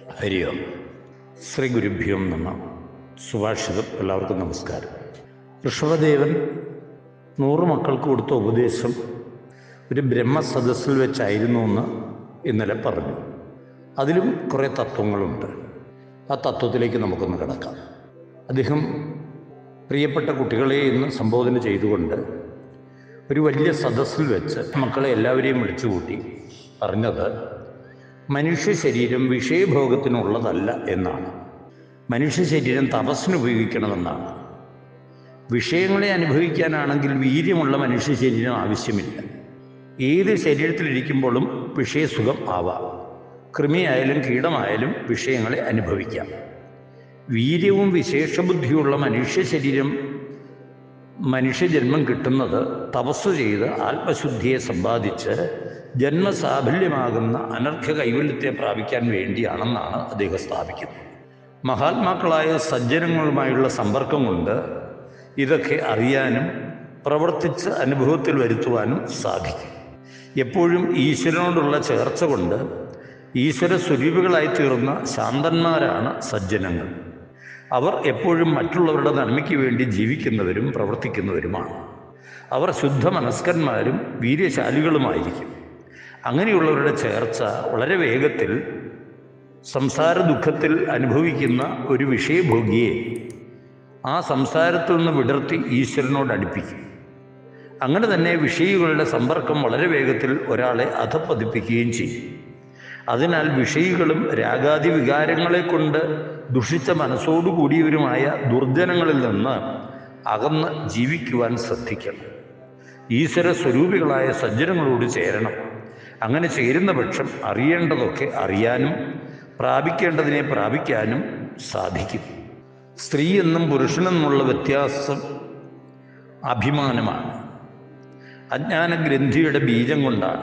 ഹരി ഓം ശ്രീ ഗുരുഭ്യോം നമ സുഭാഷിതം എല്ലാവർക്കും നമസ്കാരം ഋഷഭദേവൻ നൂറ് മക്കൾക്ക് കൊടുത്ത ഉപദേശം ഒരു ബ്രഹ്മസദസ്സിൽ വെച്ചായിരുന്നു എന്ന് ഇന്നലെ പറഞ്ഞു അതിലും കുറേ തത്വങ്ങളുണ്ട് ആ തത്വത്തിലേക്ക് നമുക്കൊന്ന് കിടക്കാം അദ്ദേഹം പ്രിയപ്പെട്ട കുട്ടികളെ ഇന്ന് സംബോധന ചെയ്തുകൊണ്ട് ഒരു വലിയ സദസ്സിൽ വെച്ച് മക്കളെ എല്ലാവരെയും വിളിച്ചുകൂട്ടി പറഞ്ഞത് മനുഷ്യ ശരീരം വിഷയഭോഗത്തിനുള്ളതല്ല എന്നാണ് മനുഷ്യ ശരീരം തപസ്സിന് ഉപയോഗിക്കണമെന്നാണ് വിഷയങ്ങളെ അനുഭവിക്കാനാണെങ്കിൽ വീര്യമുള്ള മനുഷ്യ ശരീരം ആവശ്യമില്ല ഏത് ശരീരത്തിലിരിക്കുമ്പോഴും വിഷയസുഖം ആവാം കൃമിയായാലും കീടമായാലും വിഷയങ്ങളെ അനുഭവിക്കാം വീര്യവും വിശേഷബുദ്ധിയുള്ള മനുഷ്യ ശരീരം മനുഷ്യജന്മം കിട്ടുന്നത് തപസ് ചെയ്ത് ആത്മശുദ്ധിയെ സമ്പാദിച്ച് ജന്മസാഫല്യമാകുന്ന അനർഘ കൈവല്യത്തെ പ്രാപിക്കാൻ വേണ്ടിയാണെന്നാണ് അദ്ദേഹം സ്ഥാപിക്കുന്നത് മഹാത്മാക്കളായ സജ്ജനങ്ങളുമായുള്ള സമ്പർക്കം കൊണ്ട് ഇതൊക്കെ അറിയാനും പ്രവർത്തിച്ച് അനുഭവത്തിൽ വരുത്തുവാനും സാധിക്കും എപ്പോഴും ഈശ്വരനോടുള്ള ചേർച്ച കൊണ്ട് ഈശ്വര സ്വരൂപികളായി തീർന്ന ശാന്തന്മാരാണ് സജ്ജനങ്ങൾ അവർ എപ്പോഴും മറ്റുള്ളവരുടെ നന്മയ്ക്ക് വേണ്ടി ജീവിക്കുന്നവരും പ്രവർത്തിക്കുന്നവരുമാണ് അവർ ശുദ്ധ മനസ്കന്മാരും വീര്യശാലികളുമായിരിക്കും അങ്ങനെയുള്ളവരുടെ ചേർച്ച വളരെ വേഗത്തിൽ സംസാര ദുഃഖത്തിൽ അനുഭവിക്കുന്ന ഒരു വിഷയഭോഗിയെ ആ സംസാരത്തിൽ നിന്ന് വിടർത്തി ഈശ്വരനോട് അടുപ്പിക്കും അങ്ങനെ തന്നെ വിഷയികളുടെ സമ്പർക്കം വളരെ വേഗത്തിൽ ഒരാളെ അധപ്പതിപ്പിക്കുകയും ചെയ്യും അതിനാൽ വിഷയികളും രാഗാദി വികാരങ്ങളെ കൊണ്ട് ദുഷിച്ച മനസ്സോടുകൂടിയവരുമായ ദുർജനങ്ങളിൽ നിന്ന് അകന്ന് ജീവിക്കുവാൻ ശ്രദ്ധിക്കണം ഈശ്വര സ്വരൂപികളായ സജ്ജനങ്ങളോട് ചേരണം അങ്ങനെ ചേരുന്ന പക്ഷം അറിയേണ്ടതൊക്കെ അറിയാനും പ്രാപിക്കേണ്ടതിനെ പ്രാപിക്കാനും സാധിക്കും സ്ത്രീ എന്നും പുരുഷനെന്നുമുള്ള വ്യത്യാസം അഭിമാനമാണ് അജ്ഞാനഗ്രന്ഥിയുടെ ബീജം കൊണ്ടാണ്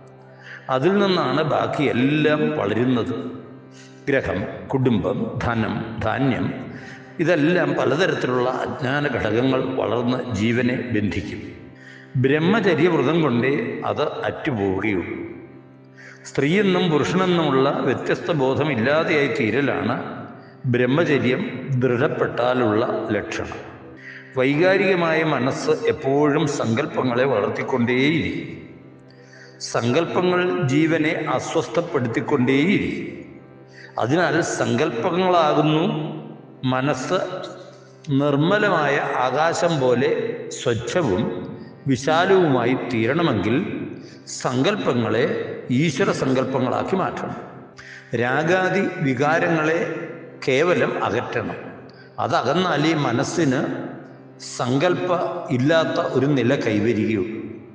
അതിൽ നിന്നാണ് ബാക്കി എല്ലാം വളരുന്നത് ഗ്രഹം കുടുംബം ധനം ധാന്യം ഇതെല്ലാം പലതരത്തിലുള്ള അജ്ഞാന ഘടകങ്ങൾ വളർന്ന് ജീവനെ ബന്ധിക്കും ബ്രഹ്മചര്യവ്രതം കൊണ്ടേ അത് അറ്റുപോവുകയുള്ളൂ സ്ത്രീയെന്നും പുരുഷനെന്നുമുള്ള വ്യത്യസ്ത ബോധമില്ലാതെയായി തീരലാണ് ബ്രഹ്മചര്യം ദൃഢപ്പെട്ടാലുള്ള ലക്ഷണം വൈകാരികമായ മനസ്സ് എപ്പോഴും സങ്കല്പങ്ങളെ വളർത്തിക്കൊണ്ടേയിരിക്കും സങ്കല്പങ്ങൾ ജീവനെ അസ്വസ്ഥപ്പെടുത്തിക്കൊണ്ടേയിരിക്കും അതിനാൽ സങ്കല്പങ്ങളാകുന്നു മനസ്സ് നിർമ്മലമായ ആകാശം പോലെ സ്വച്ഛവും വിശാലവുമായി തീരണമെങ്കിൽ സങ്കല്പങ്ങളെ ഈശ്വര സങ്കല്പങ്ങളാക്കി മാറ്റണം രാഗാദി വികാരങ്ങളെ കേവലം അകറ്റണം അതകന്നാലേ മനസ്സിന് സങ്കല്പ ഇല്ലാത്ത ഒരു നില കൈവരികയുള്ളൂ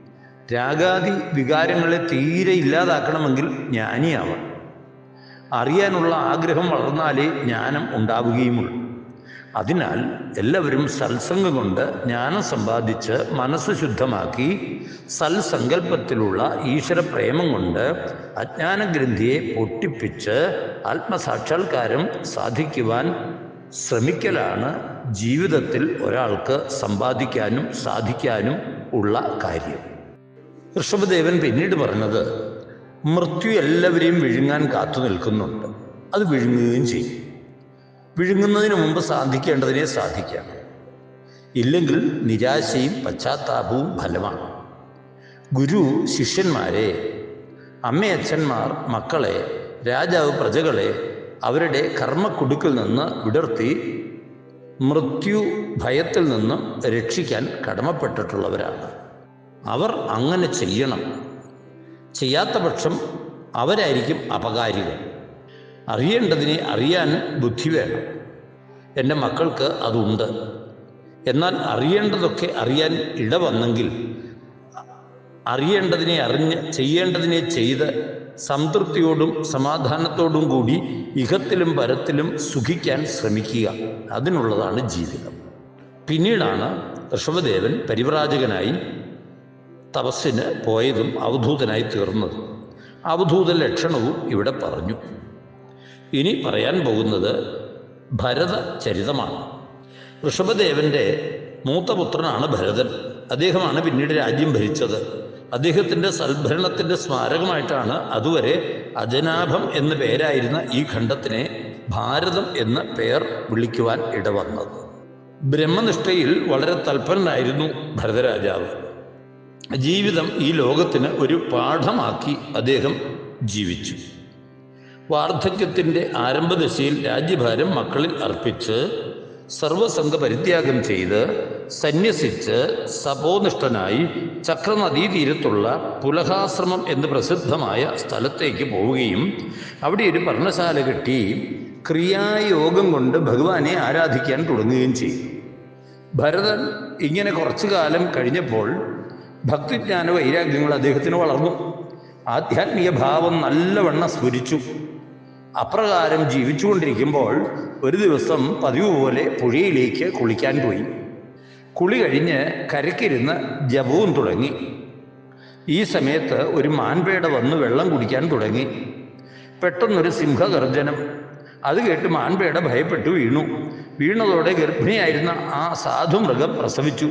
രാഗാദി വികാരങ്ങളെ തീരെ ഇല്ലാതാക്കണമെങ്കിൽ ജ്ഞാനിയാവണം അറിയാനുള്ള ആഗ്രഹം വളർന്നാലേ ജ്ഞാനം ഉണ്ടാവുകയുമുള്ളൂ അതിനാൽ എല്ലാവരും സത്സംഗം കൊണ്ട് ജ്ഞാനം സമ്പാദിച്ച് മനസ്സ് ശുദ്ധമാക്കി സൽസങ്കല്പത്തിലുള്ള ഈശ്വര പ്രേമം കൊണ്ട് അജ്ഞാനഗ്രന്ഥിയെ പൊട്ടിപ്പിച്ച് ആത്മസാക്ഷാത്കാരം സാധിക്കുവാൻ ശ്രമിക്കലാണ് ജീവിതത്തിൽ ഒരാൾക്ക് സമ്പാദിക്കാനും സാധിക്കാനും ഉള്ള കാര്യം ഋഷഭദേവൻ പിന്നീട് പറഞ്ഞത് മൃത്യു എല്ലാവരെയും വിഴുങ്ങാൻ കാത്തു നിൽക്കുന്നുണ്ട് അത് വിഴുങ്ങുകയും ചെയ്യും വിഴുങ്ങുന്നതിന് മുമ്പ് സാധിക്കേണ്ടതിനെ സാധിക്കാം ഇല്ലെങ്കിൽ നിരാശയും പശ്ചാത്താപവും ഫലമാണ് ഗുരു ശിഷ്യന്മാരെ അമ്മയച്ഛന്മാർ മക്കളെ രാജാവ് പ്രജകളെ അവരുടെ കർമ്മക്കുടുക്കിൽ നിന്ന് വിടർത്തി മൃത്യു ഭയത്തിൽ നിന്നും രക്ഷിക്കാൻ കടമപ്പെട്ടിട്ടുള്ളവരാണ് അവർ അങ്ങനെ ചെയ്യണം ചെയ്യാത്ത പക്ഷം അവരായിരിക്കും അപകാരികൾ അറിയേണ്ടതിനെ അറിയാൻ ബുദ്ധി വേണം എൻ്റെ മക്കൾക്ക് അതുണ്ട് എന്നാൽ അറിയേണ്ടതൊക്കെ അറിയാൻ ഇടവന്നെങ്കിൽ അറിയേണ്ടതിനെ അറിഞ്ഞ് ചെയ്യേണ്ടതിനെ ചെയ്ത് സംതൃപ്തിയോടും സമാധാനത്തോടും കൂടി ഇഹത്തിലും പരത്തിലും സുഖിക്കാൻ ശ്രമിക്കുക അതിനുള്ളതാണ് ജീവിതം പിന്നീടാണ് ഋഷഭദേവൻ പരിവ്രാജകനായി തപസ്സിന് പോയതും അവധൂതനായി തീർന്നത് അവധൂത ലക്ഷണവും ഇവിടെ പറഞ്ഞു ഇനി പറയാൻ പോകുന്നത് ഭരത ചരിതമാണ് ഋഷഭദേവൻ്റെ മൂത്തപുത്രനാണ് ഭരതൻ അദ്ദേഹമാണ് പിന്നീട് രാജ്യം ഭരിച്ചത് അദ്ദേഹത്തിൻ്റെ സൽഭരണത്തിൻ്റെ സ്മാരകമായിട്ടാണ് അതുവരെ അജനാഭം എന്ന പേരായിരുന്ന ഈ ഖണ്ഡത്തിനെ ഭാരതം എന്ന പേർ വിളിക്കുവാൻ ഇടവന്നത് ബ്രഹ്മനിഷ്ഠയിൽ വളരെ തൽപരനായിരുന്നു ഭരതരാജാവ് ജീവിതം ഈ ലോകത്തിന് ഒരു പാഠമാക്കി അദ്ദേഹം ജീവിച്ചു വാർദ്ധക്യത്തിൻ്റെ ആരംഭദശയിൽ രാജ്യഭാരം മക്കളിൽ അർപ്പിച്ച് സർവസംഘ പരിത്യാഗം ചെയ്ത് സന്യസിച്ച് സപോനിഷ്ഠനായി ചക്രനദീതീരത്തുള്ള പുലഹാശ്രമം എന്ന് പ്രസിദ്ധമായ സ്ഥലത്തേക്ക് പോവുകയും അവിടെ ഒരു പർണശാല കെട്ടി ക്രിയായോഗം കൊണ്ട് ഭഗവാനെ ആരാധിക്കാൻ തുടങ്ങുകയും ചെയ്തു ഭരതൻ ഇങ്ങനെ കുറച്ചു കാലം കഴിഞ്ഞപ്പോൾ ഭക്തിജ്ഞാന വൈരാഗ്യങ്ങൾ അദ്ദേഹത്തിന് വളർന്നു ആധ്യാത്മിക ഭാവം നല്ലവണ്ണം സ്ഫുരിച്ചു അപ്രകാരം ജീവിച്ചുകൊണ്ടിരിക്കുമ്പോൾ ഒരു ദിവസം പതിവ് പോലെ പുഴയിലേക്ക് കുളിക്കാൻ പോയി കുളി കഴിഞ്ഞ് കരയ്ക്കിരുന്ന് ജപവും തുടങ്ങി ഈ സമയത്ത് ഒരു മാൻപേട വന്ന് വെള്ളം കുടിക്കാൻ തുടങ്ങി പെട്ടെന്നൊരു സിംഹഗർജനം അത് കേട്ട് മാൻപേട ഭയപ്പെട്ടു വീണു വീണതോടെ ഗർഭിണിയായിരുന്ന ആ സാധുമൃഗം പ്രസവിച്ചു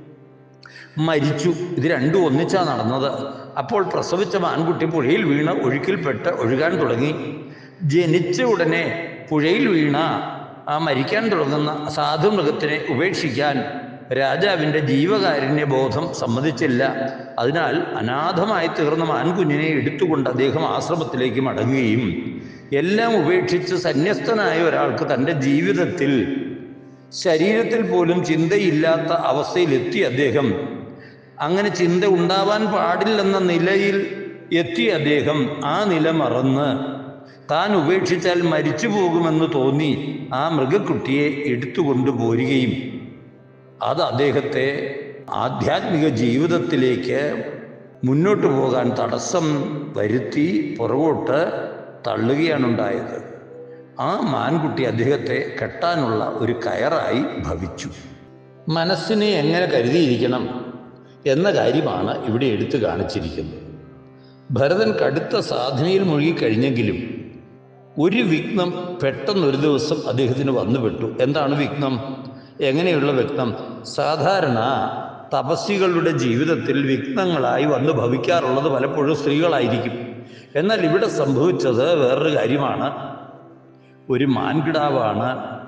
മരിച്ചു ഇത് രണ്ടും ഒന്നിച്ചാ നടന്നത് അപ്പോൾ പ്രസവിച്ച മാൻകുട്ടി പുഴയിൽ വീണ് ഒഴുക്കിൽപ്പെട്ട് ഒഴുകാൻ തുടങ്ങി ജനിച്ച ഉടനെ പുഴയിൽ വീണ ആ മരിക്കാൻ തുടങ്ങുന്ന സാധുമൃഗത്തിനെ ഉപേക്ഷിക്കാൻ രാജാവിൻ്റെ ജീവകാരുണ്യ ബോധം സമ്മതിച്ചില്ല അതിനാൽ അനാഥമായി തീർന്ന മാൻകുഞ്ഞിനെ എടുത്തുകൊണ്ട് അദ്ദേഹം ആശ്രമത്തിലേക്ക് മടങ്ങുകയും എല്ലാം ഉപേക്ഷിച്ച് സന്യസ്തനായ ഒരാൾക്ക് തൻ്റെ ജീവിതത്തിൽ ശരീരത്തിൽ പോലും ചിന്തയില്ലാത്ത അവസ്ഥയിലെത്തി അദ്ദേഹം അങ്ങനെ ചിന്ത ഉണ്ടാവാൻ പാടില്ലെന്ന നിലയിൽ എത്തിയ അദ്ദേഹം ആ നില മറന്ന് താൻ ഉപേക്ഷിച്ചാൽ മരിച്ചു പോകുമെന്ന് തോന്നി ആ മൃഗക്കുട്ടിയെ എടുത്തുകൊണ്ട് പോരുകയും അത് അദ്ദേഹത്തെ ആധ്യാത്മിക ജീവിതത്തിലേക്ക് മുന്നോട്ട് പോകാൻ തടസ്സം വരുത്തി പുറകോട്ട് തള്ളുകയാണുണ്ടായത് ആ മാൻകുട്ടി അദ്ദേഹത്തെ കെട്ടാനുള്ള ഒരു കയറായി ഭവിച്ചു മനസ്സിനെ എങ്ങനെ കരുതിയിരിക്കണം എന്ന കാര്യമാണ് ഇവിടെ എടുത്തു കാണിച്ചിരിക്കുന്നത് ഭരതൻ കടുത്ത സാധനയിൽ മുഴുകിക്കഴിഞ്ഞെങ്കിലും ഒരു വിഘ്നം പെട്ടെന്നൊരു ദിവസം അദ്ദേഹത്തിന് വന്നുപെട്ടു എന്താണ് വിഘ്നം എങ്ങനെയുള്ള വിഘ്നം സാധാരണ തപസ്സികളുടെ ജീവിതത്തിൽ വിഘ്നങ്ങളായി വന്ന് ഭവിക്കാറുള്ളത് പലപ്പോഴും സ്ത്രീകളായിരിക്കും എന്നാൽ ഇവിടെ സംഭവിച്ചത് വേറൊരു കാര്യമാണ് ഒരു മാൻകിടാവാണ്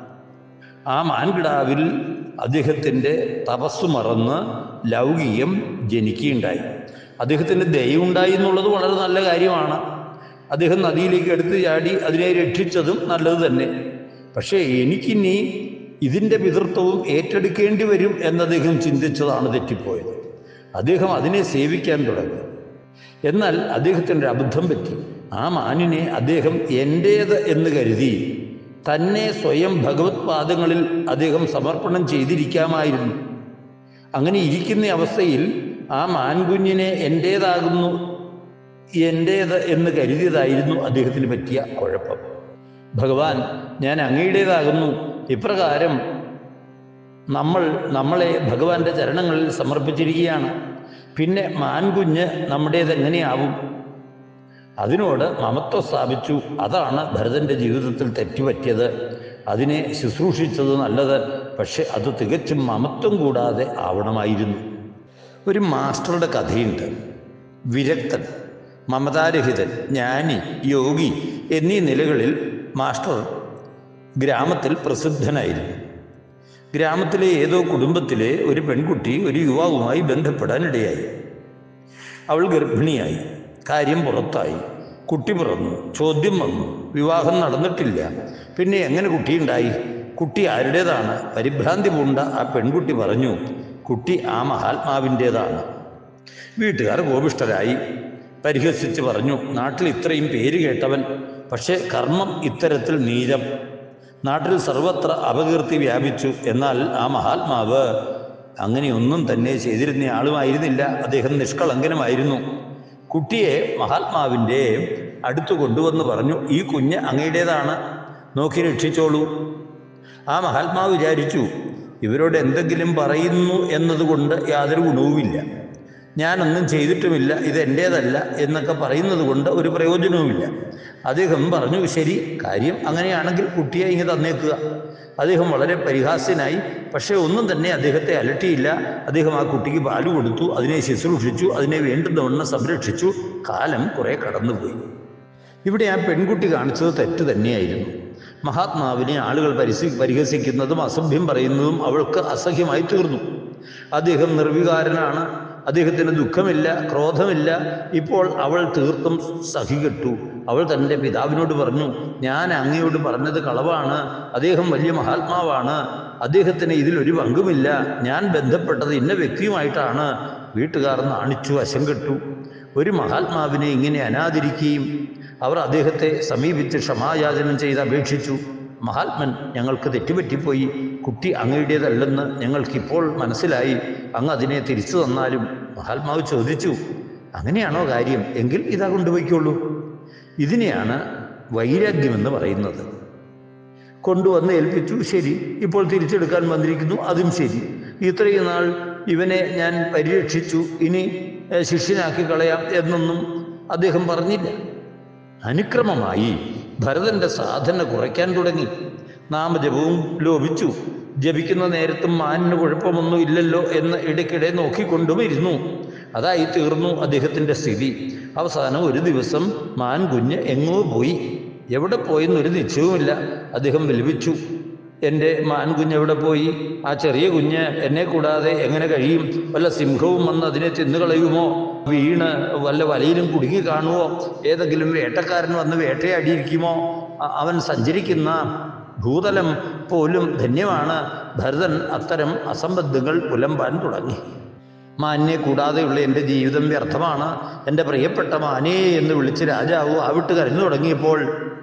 ആ മാൻകിടാവിൽ അദ്ദേഹത്തിൻ്റെ തപസ് മറന്ന് ലൗകികം ജനിക്കുകയുണ്ടായി അദ്ദേഹത്തിൻ്റെ ദയുണ്ടായി എന്നുള്ളത് വളരെ നല്ല കാര്യമാണ് അദ്ദേഹം നദിയിലേക്ക് എടുത്ത് ചാടി അതിനെ രക്ഷിച്ചതും നല്ലത് തന്നെ പക്ഷേ എനിക്കിനി ഇതിൻ്റെ പിതൃത്വവും ഏറ്റെടുക്കേണ്ടി വരും എന്ന് അദ്ദേഹം ചിന്തിച്ചതാണ് തെറ്റിപ്പോയത് അദ്ദേഹം അതിനെ സേവിക്കാൻ തുടങ്ങി എന്നാൽ അദ്ദേഹത്തിൻ്റെ അബദ്ധം പറ്റി ആ മാനിനെ അദ്ദേഹം എൻ്റേത് എന്ന് കരുതി തന്നെ സ്വയം ഭഗവത് പാദങ്ങളിൽ അദ്ദേഹം സമർപ്പണം ചെയ്തിരിക്കാമായിരുന്നു അങ്ങനെ ഇരിക്കുന്ന അവസ്ഥയിൽ ആ മാൻകുഞ്ഞിനെ എൻ്റേതാകുന്നു എൻ്റേത് എന്ന് കരുതിയതായിരുന്നു അദ്ദേഹത്തിന് പറ്റിയ കുഴപ്പം ഭഗവാൻ ഞാൻ അങ്ങയുടേതാകുന്നു ഇപ്രകാരം നമ്മൾ നമ്മളെ ഭഗവാന്റെ ചരണങ്ങളിൽ സമർപ്പിച്ചിരിക്കുകയാണ് പിന്നെ മാൻകുഞ്ഞ് നമ്മുടേത് എങ്ങനെയാവും അതിനോട് മമത്വം സ്ഥാപിച്ചു അതാണ് ഭരതൻ്റെ ജീവിതത്തിൽ തെറ്റുപറ്റിയത് അതിനെ ശുശ്രൂഷിച്ചത് നല്ലത് പക്ഷെ അത് തികച്ചും മമത്വം കൂടാതെ ആവണമായിരുന്നു ഒരു മാസ്റ്ററുടെ കഥയുണ്ട് വിരക്തൻ മമതാരഹിതൻ ജ്ഞാനി യോഗി എന്നീ നിലകളിൽ മാസ്റ്റർ ഗ്രാമത്തിൽ പ്രസിദ്ധനായിരുന്നു ഗ്രാമത്തിലെ ഏതോ കുടുംബത്തിലെ ഒരു പെൺകുട്ടി ഒരു യുവാവുമായി ബന്ധപ്പെടാനിടയായി അവൾ ഗർഭിണിയായി കാര്യം പുറത്തായി കുട്ടി പിറന്നു ചോദ്യം വന്നു വിവാഹം നടന്നിട്ടില്ല പിന്നെ എങ്ങനെ കുട്ടിയുണ്ടായി കുട്ടി ആരുടേതാണ് പരിഭ്രാന്തി പൂണ്ട ആ പെൺകുട്ടി പറഞ്ഞു കുട്ടി ആ മഹാത്മാവിൻ്റേതാണ് വീട്ടുകാർ കോപിഷ്ടരായി പരിഹസിച്ച് പറഞ്ഞു നാട്ടിൽ ഇത്രയും പേര് കേട്ടവൻ പക്ഷേ കർമ്മം ഇത്തരത്തിൽ നീരം നാട്ടിൽ സർവത്ര അപകീർത്തി വ്യാപിച്ചു എന്നാൽ ആ മഹാത്മാവ് അങ്ങനെയൊന്നും തന്നെ ചെയ്തിരുന്ന ആളുമായിരുന്നില്ല അദ്ദേഹം നിഷ്കളങ്കനുമായിരുന്നു കുട്ടിയെ മഹാത്മാവിൻ്റെ അടുത്ത് കൊണ്ടുവന്ന് പറഞ്ഞു ഈ കുഞ്ഞ് അങ്ങയുടേതാണ് നോക്കി രക്ഷിച്ചോളൂ ആ മഹാത്മാവ് വിചാരിച്ചു ഇവരോട് എന്തെങ്കിലും പറയുന്നു എന്നതുകൊണ്ട് യാതൊരു ഗുണവുമില്ല ഞാനൊന്നും ചെയ്തിട്ടുമില്ല ഇത് എൻ്റേതല്ല എന്നൊക്കെ പറയുന്നത് കൊണ്ട് ഒരു പ്രയോജനവുമില്ല അദ്ദേഹം പറഞ്ഞു ശരി കാര്യം അങ്ങനെയാണെങ്കിൽ കുട്ടിയെ ഇങ്ങ് തന്നേക്കുക അദ്ദേഹം വളരെ പരിഹാസ്യനായി പക്ഷേ ഒന്നും തന്നെ അദ്ദേഹത്തെ അലട്ടിയില്ല അദ്ദേഹം ആ കുട്ടിക്ക് പാല് കൊടുത്തു അതിനെ ശുശ്രൂഷിച്ചു അതിനെ വേണ്ടുന്നവണ്ണം സംരക്ഷിച്ചു കാലം കുറേ കടന്നുപോയി ഇവിടെ ആ പെൺകുട്ടി കാണിച്ചത് തെറ്റ് തന്നെയായിരുന്നു മഹാത്മാവിനെ ആളുകൾ പരിസി പരിഹസിക്കുന്നതും അസഭ്യം പറയുന്നതും അവൾക്ക് അസഹ്യമായി തീർന്നു അദ്ദേഹം നിർവികാരനാണ് അദ്ദേഹത്തിന് ദുഃഖമില്ല ക്രോധമില്ല ഇപ്പോൾ അവൾ തീർത്തും സഹികെട്ടു അവൾ തൻ്റെ പിതാവിനോട് പറഞ്ഞു ഞാൻ അങ്ങയോട് പറഞ്ഞത് കളവാണ് അദ്ദേഹം വലിയ മഹാത്മാവാണ് അദ്ദേഹത്തിന് ഇതിലൊരു പങ്കുമില്ല ഞാൻ ബന്ധപ്പെട്ടത് ഇന്ന വ്യക്തിയുമായിട്ടാണ് വീട്ടുകാർ നാണിച്ചു വശം കെട്ടു ഒരു മഹാത്മാവിനെ ഇങ്ങനെ അനാദരിക്കുകയും അവർ അദ്ദേഹത്തെ സമീപിച്ച് ക്ഷമായാചനം ചെയ്ത് അപേക്ഷിച്ചു മഹാത്മൻ ഞങ്ങൾക്ക് തെറ്റുപറ്റിപ്പോയി കുട്ടി അങ്ങയുടേതല്ലെന്ന് ഞങ്ങൾക്കിപ്പോൾ മനസ്സിലായി അങ്ങ് അതിനെ തിരിച്ചു തന്നാലും മഹാത്മാവ് ചോദിച്ചു അങ്ങനെയാണോ കാര്യം എങ്കിൽ ഇതാ കൊണ്ടുപോയിക്കോളൂ ഇതിനെയാണ് വൈരാഗ്യമെന്ന് പറയുന്നത് കൊണ്ടുവന്ന് ഏൽപ്പിച്ചു ശരി ഇപ്പോൾ തിരിച്ചെടുക്കാൻ വന്നിരിക്കുന്നു അതും ശരി ഇത്രയും നാൾ ഇവനെ ഞാൻ പരിരക്ഷിച്ചു ഇനി ഏഹ്, ശിഷ്യനാക്കി കളയാം എന്നൊന്നും അദ്ദേഹം പറഞ്ഞില്ല അനുക്രമമായി ഭരതന്റെ സാധന കുറയ്ക്കാൻ തുടങ്ങി നാമജപവും ലോപിച്ചു ജപിക്കുന്ന നേരത്തും മാനിന് കുഴപ്പമൊന്നും ഇല്ലല്ലോ എന്ന് ഇടയ്ക്കിടെ നോക്കിക്കൊണ്ടും ഇരുന്നു അതായി തീർന്നു അദ്ദേഹത്തിൻ്റെ സ്ഥിതി അവസാനം ഒരു ദിവസം മാൻ കുഞ്ഞ് എങ്ങോ പോയി എവിടെ പോയെന്നൊരു നിശ്ചയവുമില്ല അദ്ദേഹം വിലപിച്ചു എൻ്റെ മാൻകുഞ്ഞ് എവിടെ പോയി ആ ചെറിയ കുഞ്ഞ് എന്നെ കൂടാതെ എങ്ങനെ കഴിയും വല്ല സിംഹവും വന്ന് അതിനെ തിന്നുകളയുമോ വീണ് വല്ല വലയിലും കുടുങ്ങി കാണുമോ ഏതെങ്കിലും വേട്ടക്കാരൻ വന്ന് വേട്ടയാടിയിരിക്കുമോ അ- അവൻ സഞ്ചരിക്കുന്ന ഭൂതലം പോലും ധന്യമാണ് ഭരതൻ അത്തരം അസംബന്ധങ്ങൾ പുലമ്പാൻ തുടങ്ങി മാന്യെ കൂടാതെയുള്ള എൻ്റെ ജീവിതം വ്യർത്ഥമാണ് എൻ്റെ പ്രിയപ്പെട്ട മാനേ എന്ന് വിളിച്ച് രാജാവ് ആവിട്ട് കരഞ്ഞു തുടങ്ങിയപ്പോൾ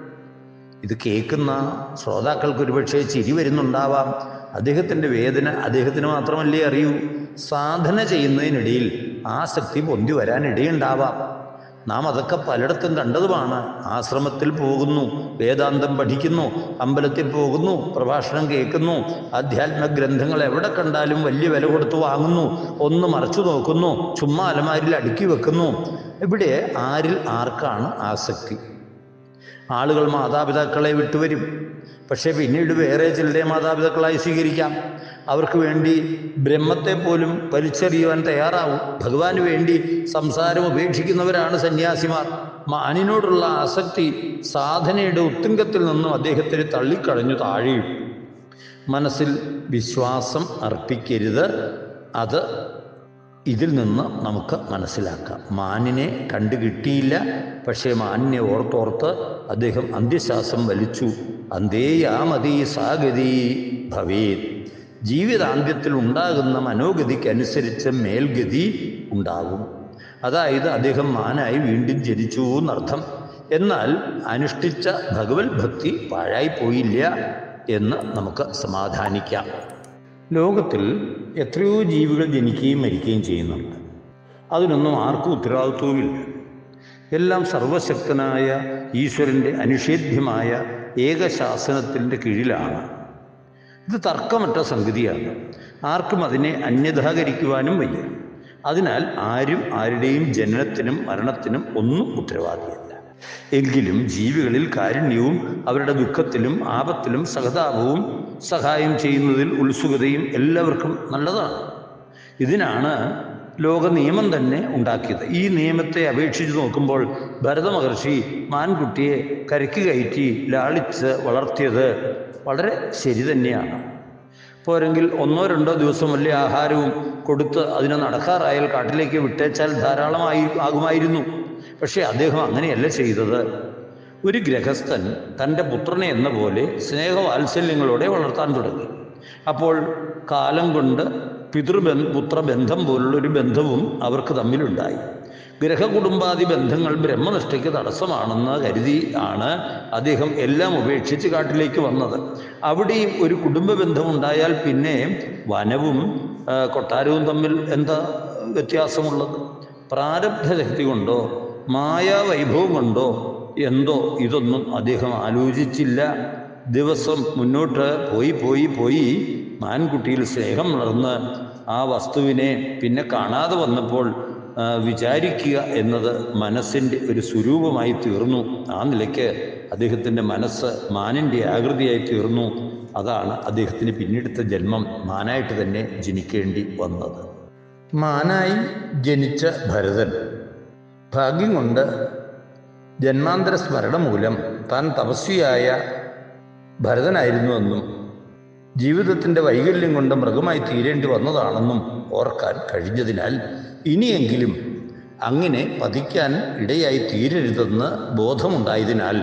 ഇത് കേൾക്കുന്ന ശ്രോതാക്കൾക്ക് ഒരുപക്ഷെ ചിരി വരുന്നുണ്ടാവാം അദ്ദേഹത്തിൻ്റെ വേദന അദ്ദേഹത്തിന് മാത്രമല്ലേ അറിയൂ സാധന ചെയ്യുന്നതിനിടയിൽ ആസക്തി പൊന്തി വരാൻ ഇടയുണ്ടാവാം നാം അതൊക്കെ പലയിടത്തും കണ്ടതുമാണ് ആശ്രമത്തിൽ പോകുന്നു വേദാന്തം പഠിക്കുന്നു അമ്പലത്തിൽ പോകുന്നു പ്രഭാഷണം കേൾക്കുന്നു ആധ്യാത്മ ഗ്രന്ഥങ്ങൾ എവിടെ കണ്ടാലും വലിയ വില കൊടുത്ത് വാങ്ങുന്നു ഒന്ന് മറച്ചു നോക്കുന്നു ചുമ്മാ അലമാരിൽ അടുക്കി വെക്കുന്നു ഇവിടെ ആരിൽ ആർക്കാണ് ആസക്തി ആളുകൾ മാതാപിതാക്കളെ വിട്ടുവരും പക്ഷേ പിന്നീട് വേറെ ചിലരെ മാതാപിതാക്കളായി സ്വീകരിക്കാം അവർക്ക് വേണ്ടി ബ്രഹ്മത്തെ പോലും വലിച്ചെറിയുവാൻ തയ്യാറാവും ഭഗവാന് വേണ്ടി സംസാരം ഉപേക്ഷിക്കുന്നവരാണ് സന്യാസിമാർ മാനിനോടുള്ള ആസക്തി സാധനയുടെ ഉത്തുംഗത്തിൽ നിന്നും അദ്ദേഹത്തിന് തള്ളിക്കളഞ്ഞു താഴെയും മനസ്സിൽ വിശ്വാസം അർപ്പിക്കരുത് അത് ഇതിൽ നിന്ന് നമുക്ക് മനസ്സിലാക്കാം മാനിനെ കണ്ടു കിട്ടിയില്ല പക്ഷേ മാനിനെ ഓർത്തോർത്ത് അദ്ദേഹം അന്ത്യശ്വാസം വലിച്ചു അന്തേയാമതി സാഗതി ഭവേത് ജീവിതാന്ത്യത്തിൽ ഉണ്ടാകുന്ന മനോഗതിക്കനുസരിച്ച് മേൽഗതി ഉണ്ടാകും അതായത് അദ്ദേഹം മാനായി വീണ്ടും ജനിച്ചു എന്നർത്ഥം എന്നാൽ അനുഷ്ഠിച്ച ഭഗവത് ഭക്തി പാഴായി പോയില്ല എന്ന് നമുക്ക് സമാധാനിക്കാം ലോകത്തിൽ എത്രയോ ജീവികൾ ജനിക്കുകയും മരിക്കുകയും ചെയ്യുന്നുണ്ട് അതിനൊന്നും ആർക്കും ഉത്തരവാദിത്വവുമില്ല എല്ലാം സർവശക്തനായ ഈശ്വരൻ്റെ അനിഷേധ്യമായ ഏകശാസനത്തിൻ്റെ കീഴിലാണ് ഇത് തർക്കമറ്റ സംഗതിയാണ് ആർക്കും അതിനെ അന്യഥാകരിക്കുവാനും വയ്യ അതിനാൽ ആരും ആരുടെയും ജനനത്തിനും മരണത്തിനും ഒന്നും ഉത്തരവാദിയല്ല എങ്കിലും ജീവികളിൽ കാരുണ്യവും അവരുടെ ദുഃഖത്തിലും ആപത്തിലും സഹതാപവും സഹായം ചെയ്യുന്നതിൽ ഉത്സുകതയും എല്ലാവർക്കും നല്ലതാണ് ഇതിനാണ് ലോക നിയമം തന്നെ ഉണ്ടാക്കിയത് ഈ നിയമത്തെ അപേക്ഷിച്ച് നോക്കുമ്പോൾ ഭരത മഹർഷി മാൻകുട്ടിയെ കരയ്ക്ക് കയറ്റി ലാളിച്ച് വളർത്തിയത് വളരെ ശരി തന്നെയാണ് പോരെങ്കിൽ ഒന്നോ രണ്ടോ ദിവസം വലിയ ആഹാരവും കൊടുത്ത് അതിനെ നടക്കാറായാൽ കാട്ടിലേക്ക് വിട്ടേച്ചാൽ ധാരാളമായി ആകുമായിരുന്നു പക്ഷേ അദ്ദേഹം അങ്ങനെയല്ല ചെയ്തത് ഒരു ഗ്രഹസ്ഥൻ തൻ്റെ പുത്രനെ എന്ന പോലെ സ്നേഹവാത്സല്യങ്ങളോടെ വളർത്താൻ തുടങ്ങി അപ്പോൾ കാലം കൊണ്ട് പിതൃബന്ധ പുത്രബന്ധം പോലുള്ളൊരു ബന്ധവും അവർക്ക് തമ്മിലുണ്ടായി ഗ്രഹകുടുംബാദി ബന്ധങ്ങൾ ബ്രഹ്മനിഷ്ഠയ്ക്ക് തടസ്സമാണെന്ന് കരുതി ആണ് അദ്ദേഹം എല്ലാം ഉപേക്ഷിച്ച് കാട്ടിലേക്ക് വന്നത് അവിടെയും ഒരു കുടുംബ ബന്ധമുണ്ടായാൽ പിന്നെ വനവും ആ, കൊട്ടാരവും തമ്മിൽ എന്താ വ്യത്യാസമുള്ളത് പ്രാരബ്ധ ശക്തി കൊണ്ടോ മായാവൈഭവം കൊണ്ടോ എന്തോ ഇതൊന്നും അദ്ദേഹം ആലോചിച്ചില്ല ദിവസം മുന്നോട്ട് പോയി പോയി പോയി മാൻകുട്ടിയിൽ സ്നേഹം വളർന്ന് ആ വസ്തുവിനെ പിന്നെ കാണാതെ വന്നപ്പോൾ ആ, വിചാരിക്കുക എന്നത് മനസ്സിൻ്റെ ഒരു സ്വരൂപമായി തീർന്നു ആ നിലയ്ക്ക് അദ്ദേഹത്തിൻ്റെ മനസ്സ് മാനിൻ്റെ ആകൃതിയായി തീർന്നു അതാണ് അദ്ദേഹത്തിന് പിന്നീടുത്ത ജന്മം മാനായിട്ട് തന്നെ ജനിക്കേണ്ടി വന്നത് മാനായി ജനിച്ച ഭരതൻ ഭാഗ്യം കൊണ്ട് ജന്മാന്തര സ്മരണ മൂലം താൻ തപസ്വിയായ ഭരതനായിരുന്നുവെന്നും ജീവിതത്തിൻ്റെ വൈകല്യം കൊണ്ട് മൃഗമായി തീരേണ്ടി വന്നതാണെന്നും ഓർക്കാൻ കഴിഞ്ഞതിനാൽ ഇനിയെങ്കിലും അങ്ങനെ പതിക്കാൻ ഇടയായി തീരരുതെന്ന് ബോധമുണ്ടായതിനാൽ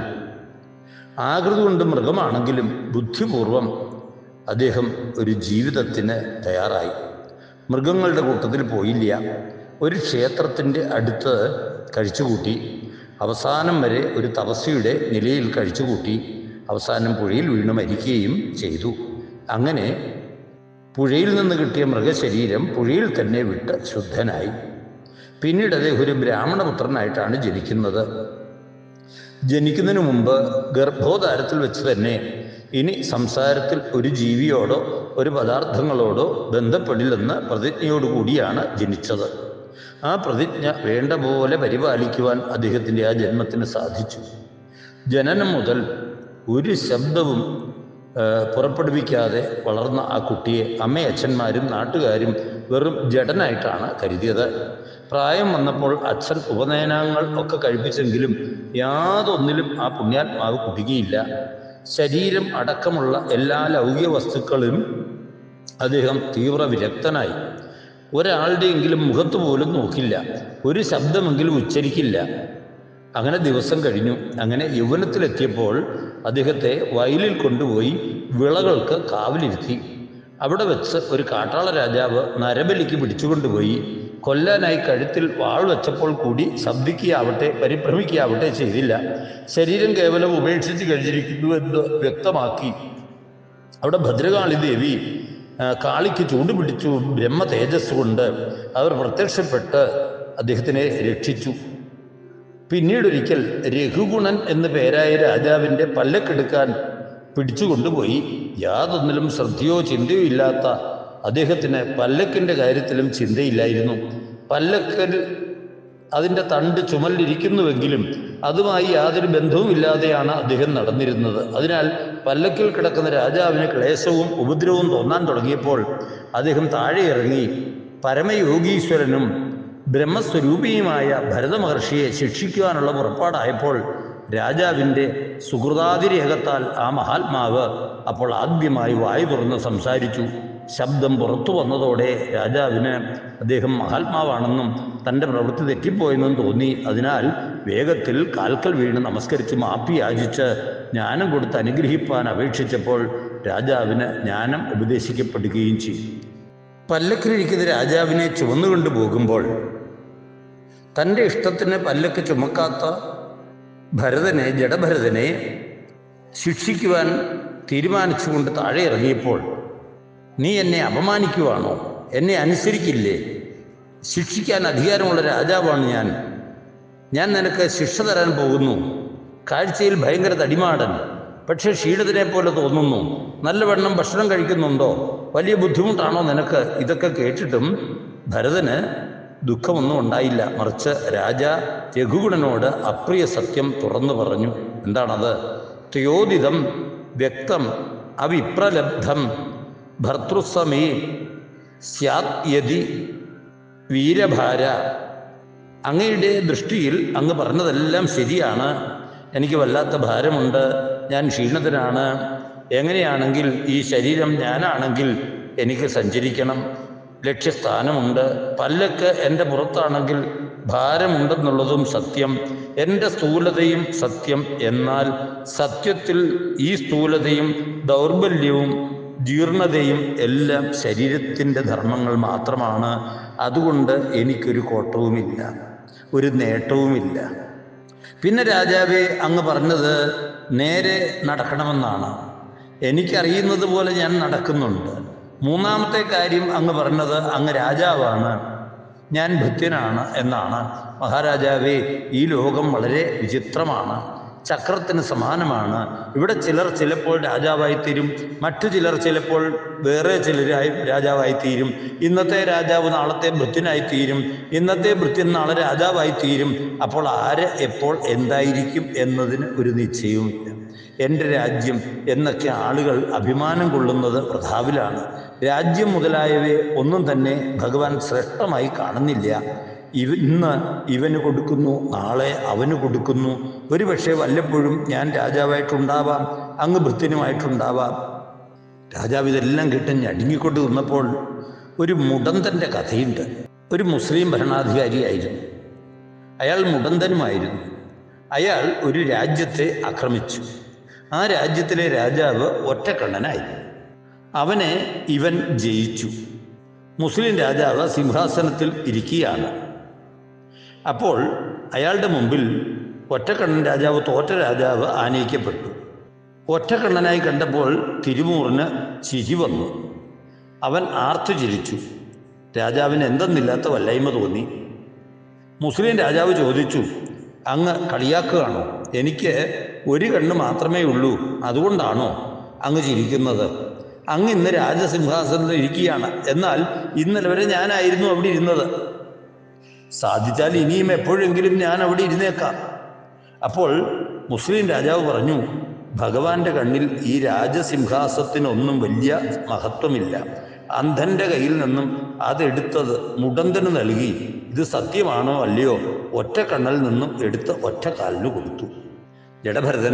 ആകൃതി കൊണ്ട് മൃഗമാണെങ്കിലും ബുദ്ധിപൂർവം അദ്ദേഹം ഒരു ജീവിതത്തിന് തയ്യാറായി മൃഗങ്ങളുടെ കൂട്ടത്തിൽ പോയില്ല ഒരു ക്ഷേത്രത്തിൻ്റെ അടുത്ത് കഴിച്ചുകൂട്ടി അവസാനം വരെ ഒരു തപസ്വിയുടെ നിലയിൽ കഴിച്ചുകൂട്ടി അവസാനം പുഴയിൽ വീണ് മരിക്കുകയും ചെയ്തു അങ്ങനെ പുഴയിൽ നിന്ന് കിട്ടിയ മൃഗശരീരം പുഴയിൽ തന്നെ വിട്ട് ശുദ്ധനായി പിന്നീട് അദ്ദേഹം ഒരു ബ്രാഹ്മണപുത്രനായിട്ടാണ് ജനിക്കുന്നത് ജനിക്കുന്നതിന് മുമ്പ് ഗർഭോദാരത്തിൽ വെച്ച് തന്നെ ഇനി സംസാരത്തിൽ ഒരു ജീവിയോടോ ഒരു പദാർത്ഥങ്ങളോടോ ബന്ധപ്പെടില്ലെന്ന് പ്രതിജ്ഞയോടുകൂടിയാണ് ജനിച്ചത് ആ പ്രതിജ്ഞ വേണ്ട പോലെ പരിപാലിക്കുവാൻ അദ്ദേഹത്തിൻ്റെ ആ ജന്മത്തിന് സാധിച്ചു ജനനം മുതൽ ഒരു ശബ്ദവും ആ, പുറപ്പെടുവിക്കാതെ വളർന്ന ആ കുട്ടിയെ അമ്മയച്ഛന്മാരും നാട്ടുകാരും വെറും ജഡനായിട്ടാണ് കരുതിയത് പ്രായം വന്നപ്പോൾ അച്ഛൻ ഉപനയനങ്ങൾ ഒക്കെ കഴിപ്പിച്ചെങ്കിലും യാതൊന്നിലും ആ പുണ്യാത്മാവ് കുടുങ്ങിയില്ല ശരീരം അടക്കമുള്ള എല്ലാ ലൗകിക വസ്തുക്കളും അദ്ദേഹം തീവ്ര വിരക്തനായി ഒരാളുടെയെങ്കിലും മുഖത്ത് പോലും നോക്കില്ല ഒരു ശബ്ദമെങ്കിലും ഉച്ചരിക്കില്ല അങ്ങനെ ദിവസം കഴിഞ്ഞു അങ്ങനെ യൗവനത്തിലെത്തിയപ്പോൾ അദ്ദേഹത്തെ വയലിൽ കൊണ്ടുപോയി വിളകൾക്ക് കാവലിരുത്തി അവിടെ വെച്ച് ഒരു കാട്ടാള രാജാവ് നരബലിക്ക് പിടിച്ചുകൊണ്ടുപോയി കൊല്ലാനായി കഴുത്തിൽ വാൾ വെച്ചപ്പോൾ കൂടി ശബ്ദിക്കുകയാവട്ടെ പരിഭ്രമിക്കുകയാവട്ടെ ചെയ്തില്ല ശരീരം കേവലം ഉപേക്ഷിച്ച് കഴിഞ്ഞിരിക്കുന്നു എന്ന് വ്യക്തമാക്കി അവിടെ ഭദ്രകാളി ദേവി ആ, കാളിക്ക് ചൂണ്ടുപിടിച്ചു ബ്രഹ്മ തേജസ് കൊണ്ട് അവർ പ്രത്യക്ഷപ്പെട്ട് അദ്ദേഹത്തിനെ രക്ഷിച്ചു പിന്നീടൊരിക്കൽ രഘുഗുണൻ എന്ന പേരായ രാജാവിൻ്റെ പല്ലക്കെടുക്കാൻ പിടിച്ചുകൊണ്ടുപോയി യാതൊന്നിലും ശ്രദ്ധയോ ചിന്തയോ ഇല്ലാത്ത അദ്ദേഹത്തിന് പല്ലക്കിൻ്റെ കാര്യത്തിലും ചിന്തയില്ലായിരുന്നു പല്ലക്കൽ അതിൻ്റെ തണ്ട് ചുമലിരിക്കുന്നുവെങ്കിലും അതുമായി യാതൊരു ബന്ധവുമില്ലാതെയാണ് അദ്ദേഹം നടന്നിരുന്നത് അതിനാൽ പല്ലക്കിൽ കിടക്കുന്ന രാജാവിന് ക്ലേശവും ഉപദ്രവവും തോന്നാൻ തുടങ്ങിയപ്പോൾ അദ്ദേഹം താഴെ ഇറങ്ങി പരമയോഗീശ്വരനും ബ്രഹ്മസ്വരൂപിയുമായ ഭരത മഹർഷിയെ ശിക്ഷിക്കുവാനുള്ള പുറപ്പാടായപ്പോൾ രാജാവിൻ്റെ സുഹൃതാതിരേഖത്താൽ ആ മഹാത്മാവ് അപ്പോൾ ആദ്യമായി വായു തുറന്ന് സംസാരിച്ചു ശബ്ദം പുറത്തു വന്നതോടെ രാജാവിന് അദ്ദേഹം മഹാത്മാവാണെന്നും തൻ്റെ പ്രവൃത്തി തെറ്റിപ്പോയെന്നും തോന്നി അതിനാൽ വേഗത്തിൽ കാൽക്കൽ വീണ് നമസ്കരിച്ച് മാപ്പി യാചിച്ച് ജ്ഞാനം കൊടുത്ത് അനുഗ്രഹിപ്പാൻ അപേക്ഷിച്ചപ്പോൾ രാജാവിന് ജ്ഞാനം ഉപദേശിക്കപ്പെടുകയും ചെയ്തു പല്ലക്കിലിരിക്കുന്ന രാജാവിനെ ചുമന്നുകൊണ്ട് പോകുമ്പോൾ തൻ്റെ ഇഷ്ടത്തിന് പല്ലക്ക് ചുമക്കാത്ത ഭരതനെ ജഡഭരതനെ ശിക്ഷിക്കുവാൻ തീരുമാനിച്ചുകൊണ്ട് താഴെ ഇറങ്ങിയപ്പോൾ നീ എന്നെ അപമാനിക്കുവാണോ എന്നെ അനുസരിക്കില്ലേ ശിക്ഷിക്കാൻ അധികാരമുള്ള രാജാവാണ് ഞാൻ ഞാൻ നിനക്ക് ശിക്ഷ തരാൻ പോകുന്നു കാഴ്ചയിൽ ഭയങ്കര തടിമാടൻ പക്ഷേ ക്ഷീണിതനെ പോലെ തോന്നുന്നു നല്ലവണ്ണം ഭക്ഷണം കഴിക്കുന്നുണ്ടോ വലിയ ബുദ്ധിമുട്ടാണോ നിനക്ക് ഇതൊക്കെ കേട്ടിട്ടും ഭരതന് ദുഃഖമൊന്നും ഉണ്ടായില്ല മറിച്ച് രാജ രഘുഗുണനോട് അപ്രിയ സത്യം തുറന്നു പറഞ്ഞു എന്താണത് ത്യോദിതം വ്യക്തം അവിപ്രലബ്ധം ഭർത്തൃസമേ സ്യാത് യതി വീരഭാര അങ്ങയുടെ ദൃഷ്ടിയിൽ അങ്ങ് പറഞ്ഞതെല്ലാം ശരിയാണ് എനിക്ക് വല്ലാത്ത ഭാരമുണ്ട് ഞാൻ ക്ഷീണിതനാണ് എങ്ങനെയാണെങ്കിൽ ഈ ശരീരം ഞാനാണെങ്കിൽ എനിക്ക് സഞ്ചരിക്കണം ലക്ഷ്യസ്ഥാനമുണ്ട് പല്ലക്ക് എൻ്റെ പുറത്താണെങ്കിൽ ഭാരമുണ്ടെന്നുള്ളതും സത്യം എൻ്റെ സ്ഥൂലതയും സത്യം എന്നാൽ സത്യത്തിൽ ഈ സ്ഥൂലതയും ദൗർബല്യവും ജീർണതയും എല്ലാം ശരീരത്തിൻ്റെ ധർമ്മങ്ങൾ മാത്രമാണ് അതുകൊണ്ട് എനിക്കൊരു കോട്ടവുമില്ല ഒരു നേട്ടവുമില്ല പിന്നെ രാജാവെ അങ്ങ് പറഞ്ഞത് നേരെ നടക്കണമെന്നാണ് എനിക്കറിയുന്നത് പോലെ ഞാൻ നടക്കുന്നുണ്ട് മൂന്നാമത്തെ കാര്യം അങ്ങ് പറഞ്ഞത് അങ്ങ് രാജാവാണ് ഞാൻ ഭൃത്യനാണ് എന്നാണ് മഹാരാജാവേ ഈ ലോകം വളരെ വിചിത്രമാണ് ചക്രത്തിന് സമാനമാണ് ഇവിടെ ചിലർ ചിലപ്പോൾ രാജാവായിത്തീരും മറ്റു ചിലർ ചിലപ്പോൾ വേറെ ചിലരായി രാജാവായിത്തീരും ഇന്നത്തെ രാജാവ് നാളത്തെ ഭൃത്യനായിത്തീരും ഇന്നത്തെ ഭൃത്യൻ നാളെ രാജാവായിത്തീരും അപ്പോൾ ആര് എപ്പോൾ എന്തായിരിക്കും എന്നതിന് ഒരു നിശ്ചയവുമില്ല എൻ്റെ രാജ്യം എന്നൊക്കെ ആളുകൾ അഭിമാനം കൊള്ളുന്നത് പ്രതാപിലാണ് രാജ്യം മുതലായവയെ ഒന്നും തന്നെ ഭഗവാൻ ശ്രേഷ്ഠമായി കാണുന്നില്ല ഇവ ഇന്ന് ഇവന് കൊടുക്കുന്നു നാളെ അവന് കൊടുക്കുന്നു ഒരുപക്ഷെ വല്ലപ്പോഴും ഞാൻ രാജാവായിട്ടുണ്ടാവാം അങ്ങ് ഭൃത്യനുമായിട്ടുണ്ടാവാം രാജാവ് ഇതെല്ലാം കിട്ടി ഞടുങ്ങിക്കൊണ്ട് നിന്നപ്പോൾ ഒരു മുടന്തൻ്റെ കഥയുണ്ട് ഒരു മുസ്ലിം ഭരണാധികാരിയായിരുന്നു അയാൾ മുടന്തനുമായിരുന്നു അയാൾ ഒരു രാജ്യത്തെ ആക്രമിച്ചു ആ രാജ്യത്തിലെ രാജാവ് ഒറ്റക്കണ്ണനായി അവനെ ഇവൻ ജയിച്ചു മുസ്ലിം രാജാവ് സിംഹാസനത്തിൽ ഇരിക്കുകയാണ് അപ്പോൾ അയാളുടെ മുമ്പിൽ ഒറ്റക്കണ്ണൻ രാജാവ് തോറ്റ രാജാവ് ആനയിക്കപ്പെട്ടു ഒറ്റക്കണ്ണനായി കണ്ടപ്പോൾ തിരുമൂറിന് ചിരി വന്നു അവൻ ആർത്തു ചിരിച്ചു രാജാവിന് എന്തെന്നില്ലാത്ത വല്ലായ്മ തോന്നി മുസ്ലിം രാജാവ് ചോദിച്ചു അങ്ങ് കളിയാക്കുകയാണോ എനിക്ക് ഒരു കണ്ണ് മാത്രമേ ഉള്ളൂ അതുകൊണ്ടാണോ അങ്ങ് ചിരിക്കുന്നത് അങ്ങ് ഇന്ന് രാജസിംഹാസനത്തിൽ ഇരിക്കുകയാണ് എന്നാൽ ഇന്നലെ വരെ ഞാനായിരുന്നു അവിടെ ഇരുന്നത് സാധിച്ചാൽ ഇനിയും എപ്പോഴെങ്കിലും ഞാൻ അവിടെ ഇരുന്നേക്കാം അപ്പോൾ മുസ്ലിം രാജാവ് പറഞ്ഞു ഭഗവാന്റെ കണ്ണിൽ ഈ രാജസിംഹാസത്തിനൊന്നും വലിയ മഹത്വമില്ല അന്ധന്റെ കയ്യിൽ നിന്നും അതെടുത്തത് മുടന്തന് നൽകി ഇത് സത്യമാണോ അല്ലയോ ഒറ്റ കണ്ണിൽ നിന്നും എടുത്ത് ഒറ്റ കാലിന് കൊടുത്തു ജഡഭരതൻ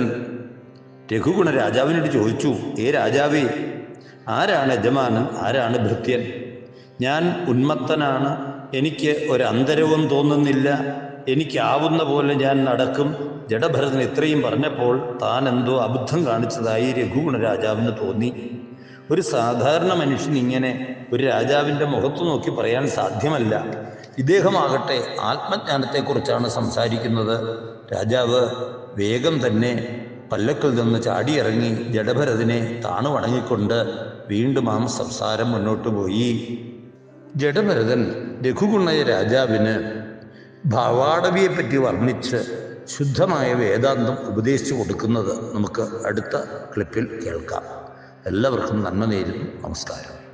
രഘുഗുണ രാജാവിനോട് ചോദിച്ചു ഏ രാജാവേ ആരാണ് യജമാനൻ ആരാണ് ഭൃത്യൻ ഞാൻ ഉന്മത്തനാണ് എനിക്ക് ഒരന്തരവും തോന്നുന്നില്ല എനിക്കാവുന്ന പോലെ ഞാൻ നടക്കും ജഡഭരതൻ ഇത്രയും പറഞ്ഞപ്പോൾ താൻ എന്തോ അബദ്ധം കാണിച്ചതായി രഘുഗുണ രാജാവിന് തോന്നി ഒരു സാധാരണ മനുഷ്യൻ ഇങ്ങനെ ഒരു രാജാവിൻ്റെ മുഖത്ത് നോക്കി പറയാൻ സാധ്യമല്ല ഇദ്ദേഹമാകട്ടെ ആത്മജ്ഞാനത്തെക്കുറിച്ചാണ് സംസാരിക്കുന്നത് രാജാവ് വേഗം തന്നെ പല്ലക്കിൽ നിന്ന് ചാടിയിറങ്ങി ജഡഭരതിനെ താണു വണങ്ങിക്കൊണ്ട് വീണ്ടും ആ സംസാരം മുന്നോട്ട് പോയി ജഡഭരതൻ രഘുഗുണയ രാജാവിന് ഭാവാടവിയെപ്പറ്റി വർണ്ണിച്ച് ശുദ്ധമായ വേദാന്തം ഉപദേശിച്ചു കൊടുക്കുന്നത് നമുക്ക് അടുത്ത ക്ലിപ്പിൽ കേൾക്കാം എല്ലാവർക്കും നന്മ നേരുന്നു നമസ്കാരം